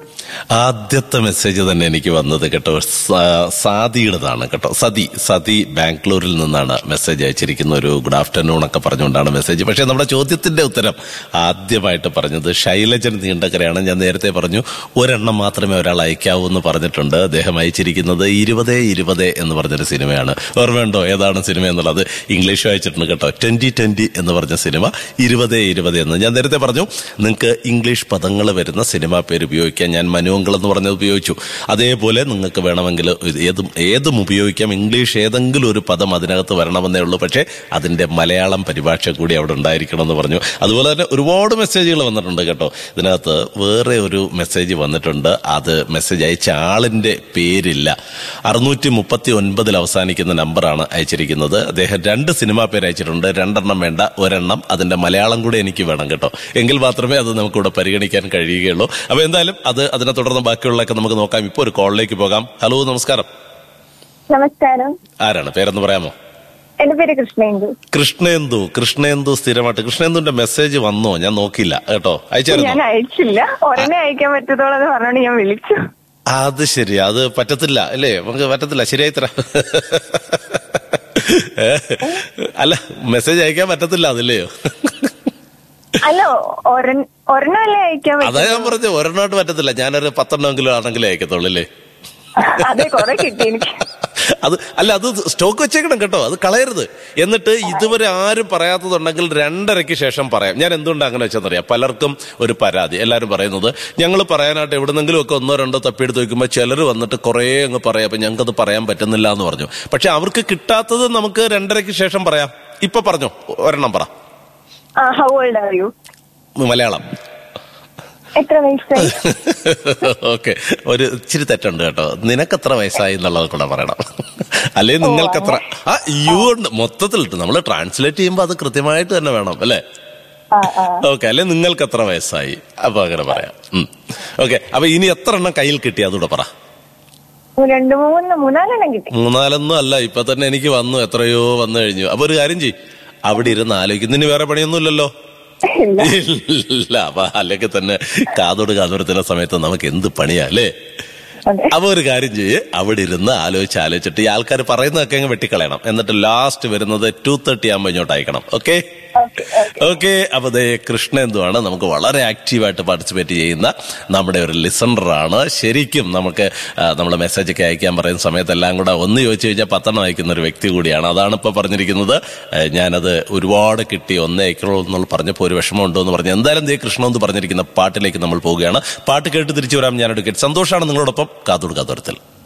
ആദ്യത്തെ മെസ്സേജ് തന്നെ എനിക്ക് വന്നത് കേട്ടോ സ- സാദിയുടേതാണ് കേട്ടോ സതി സതി ബാംഗ്ലൂരിൽ നിന്നാണ് മെസ്സേജ് അയച്ചിരിക്കുന്ന ഒരു ഗുഡ് ആഫ്റ്റർനൂൺ ഒക്കെ പറഞ്ഞുകൊണ്ടാണ് മെസ്സേജ് പക്ഷേ നമ്മുടെ ചോദ്യത്തിന്റെ ഉത്തരം ആദ്യമായിട്ട് പറഞ്ഞത് ശൈലജൻ നീണ്ടകരയാണ് ഞാൻ നേരത്തെ പറഞ്ഞു ഒരെണ്ണം മാത്രമേ ഒരാൾ അയക്കാവൂ എന്ന് പറഞ്ഞിട്ടുണ്ട് അദ്ദേഹം അയച്ചിരിക്കുന്നത് ഇരുപത് ഇരുപത് എന്ന് പറഞ്ഞൊരു സിനിമയാണ് ഓർമ്മയുണ്ടോ ഏതാണ് സിനിമ എന്നുള്ളത് ഇംഗ്ലീഷ് വായിച്ചിട്ടുണ്ട് കേട്ടോ ട്വന്റി ട്വന്റി എന്ന് പറഞ്ഞ സിനിമ ഇരുപത് ഇരുപത് എന്ന് ഞാൻ നേരത്തെ പറഞ്ഞു നിങ്ങൾക്ക് ഇംഗ്ലീഷ് പദങ്ങൾ വരുന്ന സിനിമാ പേര് ഉപയോഗിക്കാൻ ഞാൻ മനുവങ്കൾ എന്ന് പറഞ്ഞത് ഉപയോഗിച്ചു അതേപോലെ നിങ്ങൾക്ക് വേണമെങ്കിൽ ഇത് ഏതും ഏതും ഉപയോഗിക്കാം ഇംഗ്ലീഷ് ഏതെങ്കിലും ഒരു പദം അതിനകത്ത് വരണമെന്നേ ഉള്ളൂ പക്ഷേ അതിന്റെ മലയാളം പരിഭാഷ കൂടി അവിടെ ഉണ്ടായിരിക്കണം എന്ന് പറഞ്ഞു അതുപോലെ തന്നെ ഒരുപാട് മെസ്സേജുകൾ വന്നിട്ടുണ്ട് കേട്ടോ ഇതിനകത്ത് വേറെ ഒരു മെസ്സേജ് വന്നിട്ടുണ്ട് അത് മെസ്സേജ് അയച്ച ആളിന്റെ പേരില്ല അറുന്നൂറ്റി മുപ്പത്തി ഒൻപതിൽ അവസാനിക്കുന്ന നമ്പറാണ് അയച്ചിരിക്കുന്നത് അദ്ദേഹം രണ്ട് സിനിമാ പേര് അയച്ചിട്ടുണ്ട് രണ്ടെണ്ണം വേണ്ട ഒരെണ്ണം അതിന്റെ മലയാളം കൂടെ എനിക്ക് വേണം കേട്ടോ എങ്കിൽ മാത്രമേ അത് നമുക്കിവിടെ പരിഗണിക്കാൻ കഴിയുകയുള്ളൂ അപ്പൊ എന്തായാലും അത് അതിനെ തുടർന്ന് ബാക്കിയുള്ളതൊക്കെ നമുക്ക് നോക്കാം ഇപ്പോൾ ഒരു കോളിലേക്ക് പോകാം ഹലോ നമസ്കാരം നമസ്കാരം ആരാണ് പേരെന്ന് പറയാമോ എന്റെ പേര് കൃഷ്ണേന്ദു കൃഷ്ണേന്ദു കൃഷ്ണേന്ദു സ്ഥിരമായിട്ട് കൃഷ്ണേന്ദുവിന്റെ മെസ്സേജ് വന്നോ ഞാൻ നോക്കില്ല കേട്ടോ ഞാൻ അയച്ചായിരുന്നോ അയച്ചില്ല ഒരെണ്ണേ അയക്കാൻ പറ്റത്തോളം എന്ന് പറഞ്ഞോണ്ട് ഞാൻ വിളിച്ചു അത് ശരി അത് പറ്റത്തില്ല അല്ലേ നമുക്ക് പറ്റത്തില്ല ശരിയായി തരാം ഏ? അല്ല മെസ്സേജ് അയക്കാൻ പറ്റത്തില്ല അതില്ലയോ അല്ല ഒരെണ്ണം ഒരെണ്ണമല്ലേ അയക്കാൻ അതാ പറ്റും ഞാൻ പറഞ്ഞു ഒരെണ്ണമായിട്ട് പറ്റത്തില്ല ഞാനൊരു പത്തെണ്ണമെങ്കിലും ആണെങ്കിലും അയക്കത്തുള്ളൂ അല്ലേ അതെ കൊറേ കിട്ടി എനിക്ക് അത് അല്ല അത് സ്റ്റോക്ക് വെച്ചേക്കണം കേട്ടോ അത് കളയരുത് എന്നിട്ട് ഇതുവരെ ആരും പറയാത്തതുണ്ടെങ്കിൽ രണ്ടരയ്ക്ക് ശേഷം പറയാം ഞാൻ എന്തുകൊണ്ട് അങ്ങനെ വെച്ചെന്നറിയാം പലർക്കും ഒരു പരാതി എല്ലാവരും പറയുന്നത് ഞങ്ങൾ പറയാനായിട്ട് എവിടെന്നെങ്കിലും ഒക്കെ ഒന്നോ രണ്ടോ തപ്പിയെടുത്ത് വയ്ക്കുമ്പോൾ ചിലർ വന്നിട്ട് കുറേ അങ്ങ് പറയാം അപ്പൊ ഞങ്ങൾക്കത് പറയാൻ പറ്റുന്നില്ല എന്ന് പറഞ്ഞു പക്ഷെ അവർക്ക് കിട്ടാത്തത് നമുക്ക് രണ്ടരയ്ക്ക് ശേഷം പറയാം ഇപ്പൊ പറഞ്ഞോ ഒരെണ്ണം പറ how old are you Malayalam എത്ര വയസ്സായി ഓക്കെ ഒരു ഇച്ചിരി തെറ്റുണ്ട് കേട്ടോ നിനക്ക് എത്ര വയസ്സായി എന്നുള്ളത് കൂടെ പറയണം അല്ലെങ്കിൽ നിങ്ങൾക്ക് എത്ര ആ യു ഉണ്ട് മൊത്തത്തിൽ നമ്മൾ ട്രാൻസ്ലേറ്റ് ചെയ്യുമ്പോൾ അത് കൃത്യമായിട്ട് തന്നെ വേണം അല്ലേ ആ ആ ഓക്കെ അല്ലെ നിങ്ങൾക്ക് എത്ര വയസ്സായി അപ്പൊ അങ്ങനെ പറയാം ഓക്കെ അപ്പൊ ഇനി എത്ര എണ്ണം കയ്യിൽ കിട്ടി അതുകൂടെ പറ രണ്ടു മൂന്ന് മൂന്നാലെണ്ണം കിട്ടി മൂന്നാലൊന്നും അല്ല ഇപ്പൊ തന്നെ എനിക്ക് വന്നു എത്രയോ വന്നു കഴിഞ്ഞു അപ്പൊ ഒരു കാര്യം ചെയ് അവിടെ ഇരുന്ന് ആലോചിക്കും ഇനി വേറെ പണിയൊന്നുമില്ലല്ലോ ഇല്ല ഇല്ല അപ്പൊ അല്ലെങ്കിൽ തന്നെ കാതോട് കാതോരത്തിന്റെ സമയത്ത് നമുക്ക് എന്ത് പണിയാ അല്ലേ അതെ അപ്പൊ ഒരു കാര്യം ചെയ്യ് അവിടെ ഇരുന്ന് ആലോചിച്ച് ആലോചിച്ചിട്ട് ഈ ആൾക്കാർ പറയുന്നതൊക്കെ അങ്ങ് വെട്ടിക്കളയണം എന്നിട്ട് ലാസ്റ്റ് വരുന്നത് ടു തേർട്ടി ആകുമ്പോൾ ഇങ്ങോട്ട് അയക്കണം ഓക്കെ ഓക്കെ ഓക്കെ ഓക്കെ അപ്പൊ ദേ കൃഷ്ണേന്ദുവാണ് നമുക്ക് വളരെ ആക്റ്റീവായിട്ട് പാർട്ടിസിപ്പേറ്റ് ചെയ്യുന്ന നമ്മുടെ ഒരു ലിസണറാണ് ശരിക്കും നമുക്ക് നമ്മൾ മെസ്സേജ് ഒക്കെ അയക്കാൻ പറയുന്ന സമയത്തെല്ലാം കൂടെ ഒന്ന് ചോദിച്ചു കഴിഞ്ഞാൽ പത്തെണ്ണം അയക്കുന്ന ഒരു വ്യക്തി കൂടിയാണ് അതാണ് ഇപ്പൊ പറഞ്ഞിരിക്കുന്നത് ആ, ഞാനത് ഒരുപാട് കിട്ടി ഒന്നേ അയക്കണോ എന്നുള്ള പറഞ്ഞപ്പോൾ ഒരു വിഷമമുണ്ടോ എന്ന് പറഞ്ഞു എന്തായാലും ദേ കൃഷ്ണ എന്ന് പറഞ്ഞിരിക്കുന്ന പാട്ടിലേക്ക് നമ്മൾ പോവുകയാണ് പാട്ട് കേട്ട് തിരിച്ചു വരാം ഞാൻ എടുക്കട്ടെ സന്തോഷമാണ് നിങ്ങളോടൊപ്പം കാത്തോട് കാത്തോരത്തിൽ